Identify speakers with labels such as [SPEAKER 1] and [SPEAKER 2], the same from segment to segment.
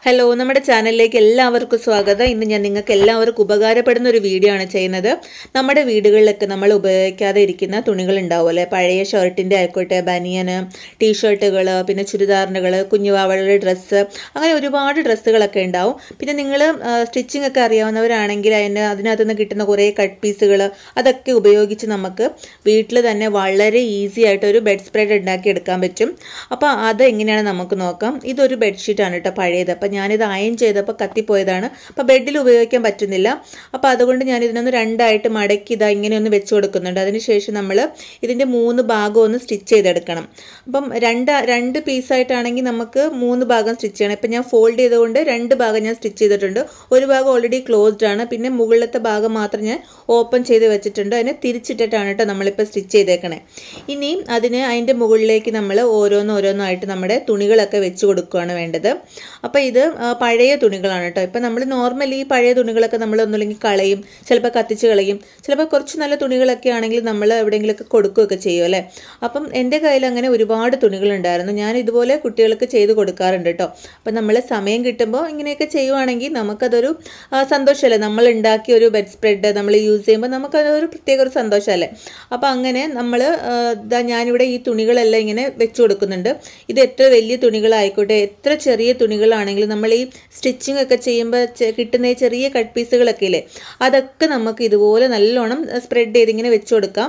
[SPEAKER 1] hello നമ്മുടെ ചാനലിലേക്ക് എല്ലാവർക്കും സ്വാഗതം ഇന്ന് ഞാൻ നിങ്ങൾക്ക് എല്ലാവർക്കും ഉപകാരപ്പെടുന്ന ഒരു വീഡിയോ ആണ് ചെയ്യുന്നത് നമ്മുടെ വീടുകളിലൊക്കെ നമ്മൾ ഉപയോഗിക്കാതെ ഇരിക്കുന്ന തുണികൾ ഉണ്ടാവുമല്ലേ പഴയ ഷർട്ടിൻ്റെ ആയിക്കോട്ടെ ബനിയന് ടീഷർട്ടുകൾ പിന്നെ ചുരിദാറിനുകൾ കുഞ്ഞുവാവകളുടെ ഡ്രസ്സ് അങ്ങനെ ഒരുപാട് ഡ്രസ്സുകളൊക്കെ ഉണ്ടാവും പിന്നെ നിങ്ങൾ സ്റ്റിച്ചിങ് ഒക്കെ അറിയാവുന്നവരാണെങ്കിൽ അതിന് അതിനകത്ത് നിന്ന് കിട്ടുന്ന കുറേ കട്ട് പീസുകൾ അതൊക്കെ ഉപയോഗിച്ച് നമുക്ക് വീട്ടിൽ തന്നെ വളരെ ഈസി ആയിട്ട് ഒരു ബെഡ് സ്പ്രെഡ് ഉണ്ടാക്കി എടുക്കാൻ പറ്റും അപ്പോൾ അത് എങ്ങനെയാണ് നമുക്ക് നോക്കാം ഇതൊരു ബെഡ്ഷീറ്റാണ് കേട്ടോ പഴയത് അപ്പോൾ ഞാനിത് അയൺ ചെയ്തപ്പോൾ കത്തിപ്പോയതാണ് അപ്പോൾ ബെഡിൽ ഉപയോഗിക്കാൻ പറ്റുന്നില്ല അപ്പോൾ അതുകൊണ്ട് ഞാൻ ഇതിനൊന്ന് രണ്ടായിട്ട് മടക്കി ഇതാ ഇങ്ങനെ ഒന്ന് വെച്ച് കൊടുക്കുന്നുണ്ട് അതിനുശേഷം നമ്മൾ ഇതിൻ്റെ മൂന്ന് ഭാഗം ഒന്ന് സ്റ്റിച്ച് ചെയ്തെടുക്കണം അപ്പം രണ്ട് രണ്ട് പീസായിട്ടാണെങ്കിൽ നമുക്ക് മൂന്ന് ഭാഗം സ്റ്റിച്ച് ചെയ്യണം ഇപ്പം ഞാൻ ഫോൾഡ് ചെയ്തുകൊണ്ട് രണ്ട് ഭാഗം ഞാൻ സ്റ്റിച്ച് ചെയ്തിട്ടുണ്ട് ഒരു ഭാഗം ഓൾറെഡി ക്ലോസ്ഡ് ആണ് പിന്നെ മുകളിലത്തെ ഭാഗം മാത്രം ഞാൻ ഓപ്പൺ ചെയ്ത് വെച്ചിട്ടുണ്ട് അതിനെ തിരിച്ചിട്ടിട്ടാണ് കേട്ടോ നമ്മളിപ്പോൾ സ്റ്റിച്ച് ചെയ്തേക്കണേ ഇനി അതിന് അതിൻ്റെ മുകളിലേക്ക് നമ്മൾ ഓരോന്നോരോന്നായിട്ട് നമ്മുടെ തുണികളൊക്കെ വെച്ച് കൊടുക്കുകയാണ് വേണ്ടത് അപ്പോൾ ഇത് ആ, പഴയ തുണികളാണ് കേട്ടോ ഇപ്പം നമ്മൾ നോർമലി ഈ പഴയ തുണികളൊക്കെ നമ്മൾ ഒന്നുമില്ലെങ്കിൽ കളയും ചിലപ്പോൾ കത്തിച്ച് കളയും ചിലപ്പോൾ കുറച്ച് നല്ല തുണികളൊക്കെ ആണെങ്കിൽ നമ്മൾ എവിടെയെങ്കിലുമൊക്കെ കൊടുക്കുകയൊക്കെ ചെയ്യും അല്ലേ അപ്പം എൻ്റെ കയ്യിൽ അങ്ങനെ ഒരുപാട് തുണികളുണ്ടായിരുന്നു ഞാൻ ഇതുപോലെ കുട്ടികൾക്ക് ചെയ്ത് കൊടുക്കാറുണ്ട് കേട്ടോ അപ്പം നമ്മൾ സമയം കിട്ടുമ്പോൾ ഇങ്ങനെയൊക്കെ ചെയ്യുവാണെങ്കിൽ നമുക്കതൊരു ആ, സന്തോഷമല്ലേ നമ്മൾ ഉണ്ടാക്കിയ ഒരു ബെഡ് സ്പ്രെഡ് നമ്മൾ യൂസ് ചെയ്യുമ്പോൾ നമുക്കതൊരു പ്രത്യേക ഒരു സന്തോഷമല്ലേ അപ്പോൾ അങ്ങനെ നമ്മൾ ഇതാ ഞാനിവിടെ ഈ തുണികളെല്ലാം ഇങ്ങനെ വെച്ച് കൊടുക്കുന്നുണ്ട് ഇത് എത്ര വലിയ തുണികളായിക്കോട്ടെ എത്ര ചെറിയ തുണികളാണെങ്കിലും നമ്മൾ ഈ സ്റ്റിച്ചിങ് ഒക്കെ ചെയ്യുമ്പോൾ ചെ- കിട്ടുന്ന ഈ ചെറിയ കട്ട് പീസുകളൊക്കെ ഇല്ലേ അതൊക്കെ നമുക്ക് ഇതുപോലെ നല്ലോണം സ്പ്രെഡ് ചെയ്ത് ഇങ്ങനെ വെച്ച് കൊടുക്കാം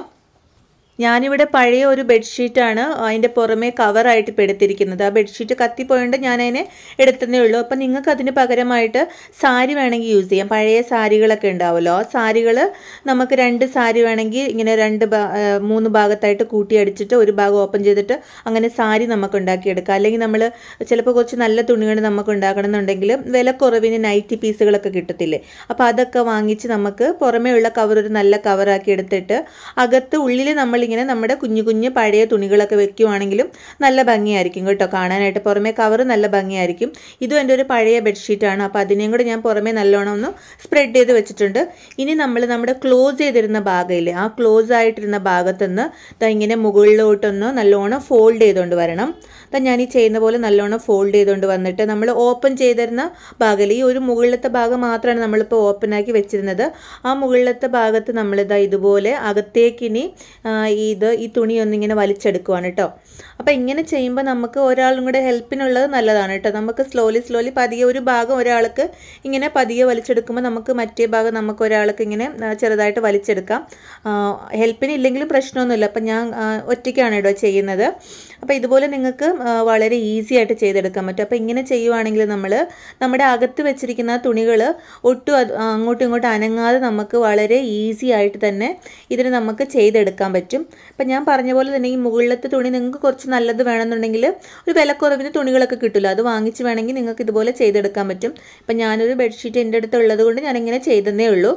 [SPEAKER 1] ഞാനിവിടെ പഴയ ഒരു ബെഡ്ഷീറ്റാണ് അതിൻ്റെ പുറമേ കവറായിട്ട് ഇപ്പോൾ എടുത്തിരിക്കുന്നത് ആ ബെഡ്ഷീറ്റ് കത്തിപ്പോയോണ്ട് ഞാൻ അതിനെ എടുത്തതേ ഉള്ളൂ അപ്പം നിങ്ങൾക്ക് അതിന് പകരമായിട്ട് സാരി വേണമെങ്കിൽ യൂസ് ചെയ്യാം പഴയ സാരികളൊക്കെ ഉണ്ടാവുമല്ലോ ആ സാരികൾ നമുക്ക് രണ്ട് സാരി വേണമെങ്കിൽ ഇങ്ങനെ രണ്ട് ഭാ- ആ, മൂന്ന് ഭാഗത്തായിട്ട് കൂട്ടി അടിച്ചിട്ട് ഒരു ഭാഗം ഓപ്പൺ ചെയ്തിട്ട് അങ്ങനെ സാരി നമുക്ക് ഉണ്ടാക്കിയെടുക്കാം അല്ലെങ്കിൽ നമ്മൾ ചിലപ്പോൾ കുറച്ച് നല്ല തുണികൾ നമുക്ക് ഉണ്ടാക്കണമെന്നുണ്ടെങ്കിൽ വില കുറവിന് നൈറ്റി പീസുകളൊക്കെ കിട്ടത്തില്ലേ അപ്പോൾ അതൊക്കെ വാങ്ങിച്ച് നമുക്ക് പുറമേ ഉള്ള കവർ ഒരു നല്ല കവറാക്കി എടുത്തിട്ട് അകത്ത് ഉള്ളിൽ നമ്മളിങ്ങനെ നമ്മുടെ കുഞ്ഞു കുഞ്ഞു പഴയ തുണികളൊക്കെ വെക്കുവാണെങ്കിലും നല്ല ഭംഗിയായിരിക്കും കേട്ടോ കാണാനായിട്ട് പുറമേ കവർ നല്ല ഭംഗിയായിരിക്കും ഇതും എൻ്റെ ഒരു പഴയ ബെഡ്ഷീറ്റാണ് അപ്പോൾ അതിനെയും കൂടെ ഞാൻ പുറമേ നല്ലോണം ഒന്ന് സ്പ്രെഡ് ചെയ്ത് വെച്ചിട്ടുണ്ട് ഇനി നമ്മൾ നമ്മുടെ ക്ലോസ് ചെയ്തിരുന്ന ഭാഗമില്ലേ ആ ക്ലോസ് ആയിട്ടിരുന്ന ഭാഗത്തുനിന്ന് ദാ ഇങ്ങനെ മുകളിലോട്ടൊന്ന് നല്ലോണം ഫോൾഡ് ചെയ്തുകൊണ്ട് വരണം ദാ ഞാൻ ഈ ചെയ്യുന്ന പോലെ നല്ലോണം ഫോൾഡ് ചെയ്തുകൊണ്ട് വന്നിട്ട് നമ്മൾ ഓപ്പൺ ചെയ്തിരുന്ന ഭാഗം ഈ ഒരു മുകളിലത്തെ ഭാഗം മാത്രമാണ് നമ്മളിപ്പോൾ ഓപ്പൺ ആക്കി വെച്ചിരുന്നത് ആ മുകളിലത്തെ ഭാഗത്ത് നമ്മളിതാ ഇതുപോലെ അകത്തേക്ക് ഇനി ആ, ഇത് ഈ തുണി ഒന്നിങ്ങനെ വലിച്ചെടുക്കുവാണ് കേട്ടോ അപ്പോൾ ഇങ്ങനെ ചെയ്യുമ്പോൾ നമുക്ക് ഒരാളും കൂടെ ഹെൽപ്പിനുള്ളത് നല്ലതാണ് കേട്ടോ നമുക്ക് സ്ലോലി സ്ലോലി പതിയെ ഒരു ഭാഗം ഒരാൾക്ക് ഇങ്ങനെ പതിയെ വലിച്ചെടുക്കുമ്പോൾ നമുക്ക് മറ്റേ ഭാഗം നമുക്ക് ഒരാൾക്ക് ഇങ്ങനെ ആ, ചെറുതായിട്ട് വലിച്ചെടുക്കാം ആ, ഹെൽപ്പിന് ഇല്ലെങ്കിലും പ്രശ്നമൊന്നുമില്ല അപ്പം ഞാൻ ആ, ഒറ്റയ്ക്കാണ് കേട്ടോ ചെയ്യുന്നത് അപ്പോൾ ഇതുപോലെ നിങ്ങൾക്ക് ആ, വളരെ ഈസി ആയിട്ട് ചെയ്തെടുക്കാൻ പറ്റും അപ്പോൾ ഇങ്ങനെ ചെയ്യുവാണെങ്കിൽ നമ്മൾ നമ്മുടെ അകത്ത് വെച്ചിരിക്കുന്ന തുണികൾ ഒട്ടും അത് അങ്ങോട്ടും ഇങ്ങോട്ടും അനങ്ങാതെ നമുക്ക് വളരെ ഈസി ആയിട്ട് തന്നെ ഇതിന് നമുക്ക് ചെയ്തെടുക്കാൻ പറ്റും അപ്പം ഞാൻ പറഞ്ഞ പോലെ തന്നെ ഈ മുകളിലത്തെ തുണി നിങ്ങൾക്ക് കുറച്ച് നല്ലത് വേണമെന്നുണ്ടെങ്കിൽ ഒരു വിലക്കുറവിന് തുണികളൊക്കെ കിട്ടില്ല അത് വാങ്ങിച്ച് വേണമെങ്കിൽ നിങ്ങൾക്ക് ഇതുപോലെ ചെയ്തെടുക്കാൻ പറ്റും അപ്പം ഞാനൊരു ബെഡ്ഷീറ്റ് എൻ്റെ അടുത്ത് ഉള്ളത് കൊണ്ട് ഞാനിങ്ങനെ ചെയ്തതേ ഉള്ളൂ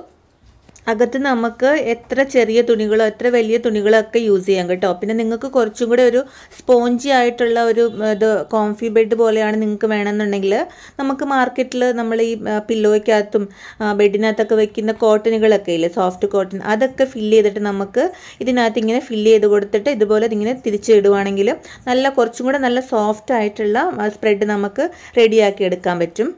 [SPEAKER 1] അകത്ത് നമുക്ക് എത്ര ചെറിയ തുണികളോ എത്ര വലിയ തുണികളോ ഒക്കെ യൂസ് ചെയ്യാം കേട്ടോ പിന്നെ നിങ്ങൾക്ക് കുറച്ചും കൂടെ ഒരു സ്പോഞ്ചി ആയിട്ടുള്ള ഒരു ഉം, ഇത് കോംഫി ബെഡ് പോലെയാണ് നിങ്ങൾക്ക് വേണമെന്നുണ്ടെങ്കിൽ നമുക്ക് മാർക്കറ്റിൽ നമ്മൾ ഈ പില്ലോയ്ക്കകത്തും ബെഡിനകത്തൊക്കെ വെക്കുന്ന കോട്ടനുകളൊക്കെ ഇല്ലേ സോഫ്റ്റ് കോട്ടൺ അതൊക്കെ ഫില്ല് ചെയ്തിട്ട് നമുക്ക് ഇതിനകത്ത് ഇങ്ങനെ ഫില്ല് ചെയ്ത് കൊടുത്തിട്ട് ഇതുപോലെ ഇതിങ്ങനെ തിരിച്ചിടുവാണെങ്കിൽ നല്ല കുറച്ചും കൂടെ നല്ല സോഫ്റ്റ് ആയിട്ടുള്ള സ്പ്രെഡ് നമുക്ക് റെഡിയാക്കി എടുക്കാൻ പറ്റും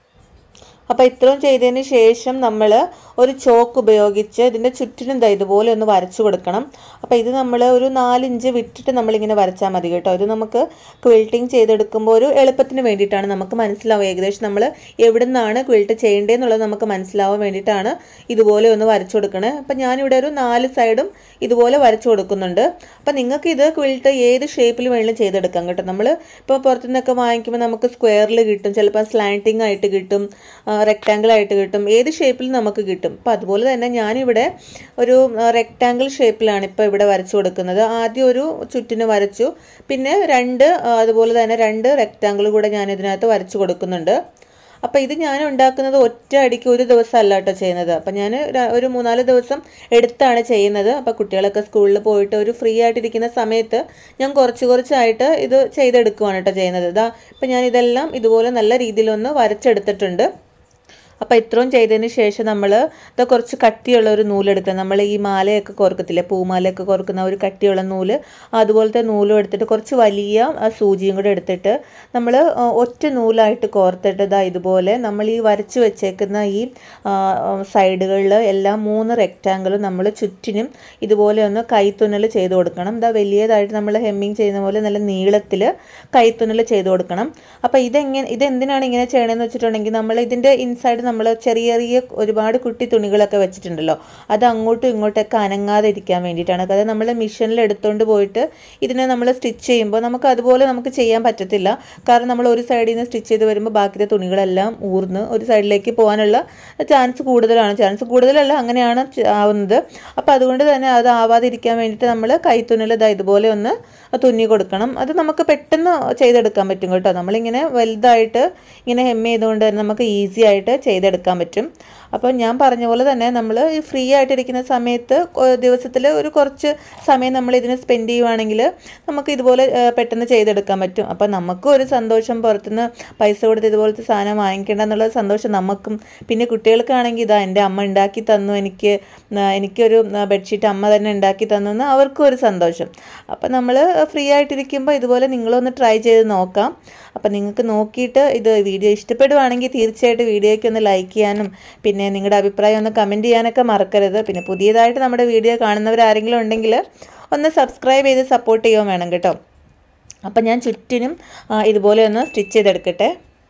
[SPEAKER 1] അപ്പോൾ ഇത്രയും ചെയ്തതിന് ശേഷം നമ്മൾ ഒരു ചോക്ക് ഉപയോഗിച്ച് ഇതിൻ്റെ ചുറ്റിനും ദാ ഇതുപോലെ ഒന്ന് വരച്ചു കൊടുക്കണം അപ്പോൾ ഇത് നമ്മൾ ഒരു നാലിഞ്ച് വിട്ടിട്ട് നമ്മളിങ്ങനെ വരച്ചാൽ മതി കേട്ടോ ഇത് നമുക്ക് ക്വിൽട്ടിങ് ചെയ്തെടുക്കുമ്പോൾ ഒരു എളുപ്പത്തിന് വേണ്ടിയിട്ടാണ് നമുക്ക് മനസ്സിലാവും ഏകദേശം നമ്മൾ എവിടെ നിന്നാണ് ക്വിൽട്ട് ചെയ്യേണ്ടതെന്നുള്ളത് നമുക്ക് മനസ്സിലാവാൻ വേണ്ടിയിട്ടാണ് ഇതുപോലെ ഒന്ന് വരച്ചു കൊടുക്കണേ അപ്പം ഞാനിവിടെ ഒരു നാല് സൈഡും ഇതുപോലെ വരച്ചു കൊടുക്കുന്നുണ്ട് അപ്പം നിങ്ങൾക്ക് ഇത് ക്വിൽട്ട് ഏത് ഷേപ്പിൽ വേണമെങ്കിലും ചെയ്തെടുക്കാം കേട്ടോ നമ്മൾ ഇപ്പോൾ പുറത്തുനിന്നൊക്കെ വാങ്ങിക്കുമ്പോൾ നമുക്ക് സ്ക്വയറിൽ കിട്ടും ചിലപ്പോൾ സ്ലാൻറ്റിങ് ആയിട്ട് കിട്ടും റെക്റ്റാങ്കിൾ ആയിട്ട് കിട്ടും ഏത് ഷേപ്പിൽ നമുക്ക് കിട്ടും അപ്പോൾ അതുപോലെ തന്നെ ഞാനിവിടെ ഒരു റെക്റ്റാങ്കിൾ ഷേപ്പിലാണ് ഇപ്പോൾ ഇവിടെ വരച്ചു കൊടുക്കുന്നത് ആദ്യം ഒരു ചുറ്റിന് വരച്ചു പിന്നെ രണ്ട് ആ, അതുപോലെ തന്നെ രണ്ട് റെക്റ്റാങ്കിൾ കൂടെ ഞാൻ ഇതിനകത്ത് വരച്ചു കൊടുക്കുന്നുണ്ട് അപ്പോൾ ഇത് ഞാൻ ഉണ്ടാക്കുന്നത് ഒറ്റ അടിക്ക് ഒരു ദിവസം അല്ല കേട്ടോ ചെയ്യുന്നത് അപ്പം ഞാൻ ഒരു മൂന്നാല് ദിവസം എടുത്താണ് ചെയ്യുന്നത് അപ്പോൾ കുട്ടികളൊക്കെ സ്കൂളിൽ പോയിട്ട് ഒരു ഫ്രീ ആയിട്ടിരിക്കുന്ന സമയത്ത് ഞാൻ കുറച്ച് കുറച്ചായിട്ട് ഇത് ചെയ്തെടുക്കുവാണ് കേട്ടോ ചെയ്യുന്നത് ഇതാ ഇപ്പം ഞാൻ ഇതെല്ലാം ഇതുപോലെ നല്ല രീതിയിലൊന്ന് വരച്ചെടുത്തിട്ടുണ്ട് അപ്പോൾ ഇത്രയും ചെയ്തതിന് ശേഷം നമ്മൾ ഇത് കുറച്ച് കട്ടിയുള്ള ഒരു നൂലെടുക്കുക നമ്മൾ ഈ മാലയൊക്കെ കോർക്കത്തില്ലേ പൂമാലയൊക്കെ കോർക്കുന്ന ഒരു കട്ടിയുള്ള നൂല് അതുപോലത്തെ നൂലും എടുത്തിട്ട് കുറച്ച് വലിയ ആ, സൂചിയും കൂടെ എടുത്തിട്ട് നമ്മൾ ഒറ്റ നൂലായിട്ട് കോർത്തിട്ട് ഇതാ ഇതുപോലെ നമ്മൾ ഈ വരച്ച് വെച്ചേക്കുന്ന ഈ സൈഡുകളിൽ എല്ലാം മൂന്ന് റെക്റ്റാങ്കിളും നമ്മൾ ചുറ്റിനും ഇതുപോലെ ഒന്ന് കൈത്തുന്നൽ ചെയ്ത് കൊടുക്കണം ഇതാ വലിയതായിട്ട് നമ്മൾ ഹെമ്മിങ് ചെയ്യുന്ന പോലെ നല്ല നീളത്തിൽ കൈത്തുന്നൽ ചെയ്ത് കൊടുക്കണം അപ്പോൾ ഇതെങ്ങനെ ഇതെന്തിനാണ് ഇങ്ങനെ ചെയ്യണമെന്ന് വെച്ചിട്ടുണ്ടെങ്കിൽ നമ്മൾ ഇതിൻ്റെ ഇൻസൈഡ് നമ്മൾ ചെറിയ ചെറിയ ഒരുപാട് കുട്ടി തുണികളൊക്കെ വെച്ചിട്ടുണ്ടല്ലോ അത് അങ്ങോട്ടും ഇങ്ങോട്ടൊക്കെ അനങ്ങാതെ ഇരിക്കാൻ വേണ്ടിയിട്ടാണ് അതായത് നമ്മൾ മിഷനിൽ എടുത്തുകൊണ്ട് പോയിട്ട് ഇതിനെ നമ്മൾ സ്റ്റിച്ച് ചെയ്യുമ്പോൾ നമുക്ക് അതുപോലെ നമുക്ക് ചെയ്യാൻ പറ്റത്തില്ല കാരണം നമ്മൾ ഒരു സൈഡിൽ നിന്ന് സ്റ്റിച്ച് ചെയ്ത് വരുമ്പോൾ ബാക്കിയുടെ തുണികളെല്ലാം ഊർന്ന് ഒരു സൈഡിലേക്ക് പോകാനുള്ള ചാൻസ് കൂടുതലാണ് ചാൻസ് കൂടുതലല്ല അങ്ങനെയാണ് ച- ആവുന്നത് അപ്പോൾ അതുകൊണ്ട് തന്നെ അത് ആവാതിരിക്കാൻ വേണ്ടിയിട്ട് നമ്മൾ കൈത്തുന്നൽ ഇതാ ഇതുപോലെ ഒന്ന് തുന്നി കൊടുക്കണം അത് നമുക്ക് പെട്ടെന്ന് ചെയ്തെടുക്കാൻ പറ്റും കേട്ടോ നമ്മളിങ്ങനെ വലുതായിട്ട് ഇങ്ങനെ ഹെം ചെയ്തുകൊണ്ട് തന്നെ നമുക്ക് ഈസി ആയിട്ട് ചെയ്തെടുക്കാൻ പറ്റും അപ്പോൾ ഞാൻ പറഞ്ഞ പോലെ തന്നെ നമ്മൾ ഈ ഫ്രീ ആയിട്ടിരിക്കുന്ന സമയത്ത് ദിവസത്തിൽ ഒരു കുറച്ച് സമയം നമ്മൾ ഇതിന് സ്പെൻഡ് ചെയ്യുവാണെങ്കിൽ നമുക്ക് ഇതുപോലെ ആ, പെട്ടെന്ന് ചെയ്തെടുക്കാൻ പറ്റും അപ്പോൾ നമുക്കും ഒരു സന്തോഷം പുറത്തുനിന്ന് പൈസ കൊടുത്ത് ഇതുപോലത്തെ സാധനം വാങ്ങിക്കേണ്ട എന്നുള്ള സന്തോഷം നമുക്കും പിന്നെ കുട്ടികൾക്കാണെങ്കിൽ ഇതാ എൻ്റെ അമ്മ ഉണ്ടാക്കി തന്നു എനിക്ക് ആ, എനിക്കൊരു ബെഡ്ഷീറ്റ് അമ്മ തന്നെ ഉണ്ടാക്കി തന്നു എന്ന് അവർക്കും ഒരു സന്തോഷം അപ്പോൾ നമ്മൾ ഫ്രീ ആയിട്ടിരിക്കുമ്പോൾ ഇതുപോലെ നിങ്ങളൊന്ന് ട്രൈ ചെയ്ത് നോക്കാം അപ്പോൾ നിങ്ങൾക്ക് നോക്കിയിട്ട് ഇത് വീഡിയോ ഇഷ്ടപ്പെടുവാണെങ്കിൽ തീർച്ചയായിട്ടും വീഡിയോയ്ക്ക് ഒന്ന് ലൈക്ക് ചെയ്യാനും പിന്നെ നിങ്ങളുടെ അഭിപ്രായം ഒന്ന് കമൻറ്റ് ചെയ്യാനൊക്കെ മറക്കരുത് പിന്നെ പുതിയതായിട്ട് നമ്മുടെ വീഡിയോ കാണുന്നവരാരെങ്കിലും ഉണ്ടെങ്കിൽ ഒന്ന് സബ്സ്ക്രൈബ് ചെയ്ത് സപ്പോർട്ട് ചെയ്യുകയും വേണം കേട്ടോ അപ്പം ഞാൻ ചുറ്റിനും ആ, ഇതുപോലെ ഒന്ന് സ്റ്റിച്ച് ചെയ്തെടുക്കട്ടെ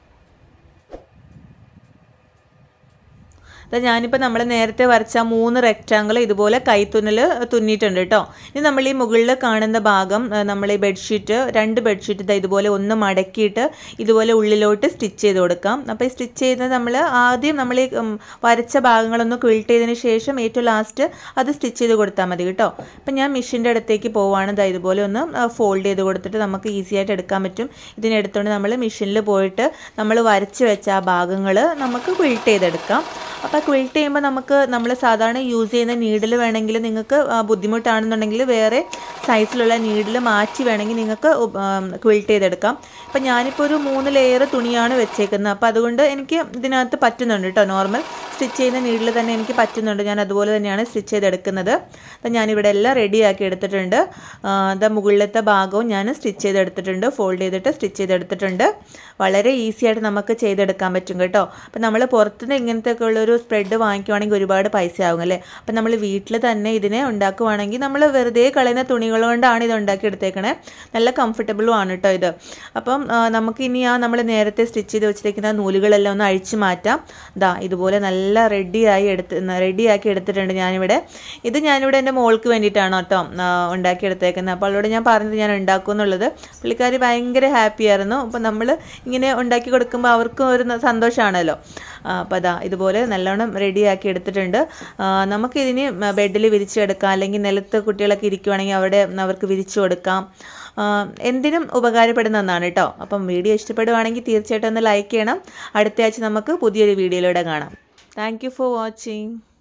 [SPEAKER 1] ദാ ഞാനിപ്പോൾ നമ്മൾ നേരത്തെ വരച്ച ആ മൂന്ന് റെക്റ്റാങ്കിൾ ഇതുപോലെ കൈത്തുന്നൽ തുന്നിയിട്ടുണ്ട് കേട്ടോ ഇനി നമ്മൾ ഈ മുകളിൽ കാണുന്ന ഭാഗം ആ, നമ്മൾ ഈ ബെഡ്ഷീറ്റ് രണ്ട് ബെഡ്ഷീറ്റ് ഇതാ ഇതുപോലെ ഒന്ന് മടക്കിയിട്ട് ഇതുപോലെ ഉള്ളിലോട്ട് സ്റ്റിച്ച് ചെയ്ത് കൊടുക്കാം അപ്പോൾ ഈ സ്റ്റിച്ച് ചെയ്ത് നമ്മൾ ആദ്യം നമ്മൾ ഈ ഉം, വരച്ച ഭാഗങ്ങളൊന്ന് ക്വിൽട്ട് ചെയ്തതിന് ശേഷം ഏറ്റവും ലാസ്റ്റ് അത് സ്റ്റിച്ച് ചെയ്ത് കൊടുത്താൽ മതി കേട്ടോ അപ്പം ഞാൻ മെഷീൻ്റെ അടുത്തേക്ക് പോവാണ് ദാ ഇതുപോലെ ഒന്ന് ഫോൾഡ് ചെയ്ത് കൊടുത്തിട്ട് നമുക്ക് ഈസി ആയിട്ട് എടുക്കാൻ പറ്റും ഇതിനെടുത്തുകൊണ്ട് നമ്മൾ മെഷീനിൽ പോയിട്ട് നമ്മൾ വരച്ച് വെച്ച ആ ഭാഗങ്ങൾ നമുക്ക് ക്വിൽട്ട് ചെയ്തെടുക്കാം അപ്പോൾ ക്വിൽട്ട് ചെയ്യുമ്പോൾ നമുക്ക് നമ്മൾ സാധാരണ യൂസ് ചെയ്യുന്ന നീഡിൽ വേണമെങ്കിൽ നിങ്ങൾക്ക് ആ, ബുദ്ധിമുട്ടാണെന്നുണ്ടെങ്കിൽ വേറെ സൈസിലുള്ള നീഡിൽ മാറ്റി വേണമെങ്കിൽ നിങ്ങൾക്ക് ക്വിൽട്ട് ചെയ്തെടുക്കാം ഇപ്പം ഞാനിപ്പോൾ ഒരു മൂന്ന് ലെയർ തുണിയാണ് വെച്ചേക്കുന്നത് അപ്പോൾ അതുകൊണ്ട് എനിക്ക് ഇതിനകത്ത് പറ്റുന്നുണ്ട് കേട്ടോ നോർമൽ സ്റ്റിച്ച് ചെയ്യുന്ന നീഡിൽ തന്നെ എനിക്ക് പറ്റുന്നുണ്ട് ഞാൻ അതുപോലെ തന്നെയാണ് സ്റ്റിച്ച് ചെയ്തെടുക്കുന്നത് അപ്പം ഞാനിവിടെ എല്ലാം റെഡിയാക്കി എടുത്തിട്ടുണ്ട് അത് മുകളിലത്തെ ഭാഗവും ഞാൻ സ്റ്റിച്ച് ചെയ്തെടുത്തിട്ടുണ്ട് ഫോൾഡ് ചെയ്തിട്ട് സ്റ്റിച്ച് ചെയ്തെടുത്തിട്ടുണ്ട് വളരെ ഈസി ആയിട്ട് നമുക്ക് ചെയ്തെടുക്കാൻ പറ്റും കേട്ടോ അപ്പം നമ്മൾ പുറത്തുനിന്ന് ഇങ്ങനത്തെ ഒക്കെ ഉള്ളൊരു സ്പ്രെഡ് വാങ്ങിക്കുവാണെങ്കിൽ ഒരുപാട് പൈസ ആകും അല്ലേ അപ്പം നമ്മൾ വീട്ടിൽ തന്നെ ഇതിനെ ഉണ്ടാക്കുവാണെങ്കിൽ നമ്മൾ വെറുതെ കളയുന്ന തുണികൾ കൊണ്ടാണ് ഇത് ഉണ്ടാക്കിയെടുത്തേക്കണേ നല്ല കംഫർട്ടബിളും ആണ് കേട്ടോ ഇത് അപ്പം ആ, നമുക്ക് ഇനി ആ നമ്മൾ നേരത്തെ സ്റ്റിച്ച് ചെയ്ത് വെച്ചിരിക്കുന്ന നൂലുകളെല്ലാം ഒന്ന് അഴിച്ചു മാറ്റാം ദാ ഇതുപോലെ നല്ല റെഡിയായി എടുത്ത് റെഡിയാക്കി എടുത്തിട്ടുണ്ട് ഞാനിവിടെ ഇത് ഞാനിവിടെ എൻ്റെ മോൾക്ക് വേണ്ടിയിട്ടാണ് കേട്ടോ ആ, ഉണ്ടാക്കിയെടുത്തേക്കുന്നത് അപ്പോൾ അവളോട് ഞാൻ പറഞ്ഞത് ഞാൻ ഉണ്ടാക്കും എന്നുള്ളത് പുള്ളിക്കാരി ഭയങ്കര ഹാപ്പി ആയിരുന്നു അപ്പോൾ നമ്മൾ ഇങ്ങനെ ഉണ്ടാക്കി കൊടുക്കുമ്പോൾ അവർക്കും ഒരു ന- സന്തോഷമാണല്ലോ ആ, അപ്പോൾ അതാ ഇതുപോലെ നല്ലോണം റെഡിയാക്കി എടുത്തിട്ടുണ്ട് ആ, നമുക്കിതിന് ബെഡിൽ വിരിച്ചെടുക്കാം അല്ലെങ്കിൽ നിലത്ത് കുട്ടികളൊക്കെ ഇരിക്കുവാണെങ്കിൽ അവിടെ അവർക്ക് വിരിച്ചു കൊടുക്കാം ആ, എന്തിനും ഉപകാരപ്പെടുന്ന ഒന്നാണ് കേട്ടോ അപ്പം വീഡിയോ ഇഷ്ടപ്പെടുവാണെങ്കിൽ തീർച്ചയായിട്ടും ഒന്ന് ലൈക്ക് ചെയ്യണം അടുത്ത ആഴ്ച നമുക്ക് പുതിയൊരു വീഡിയോയിലൂടെ കാണാം താങ്ക് യു ഫോർ വാച്ചിങ്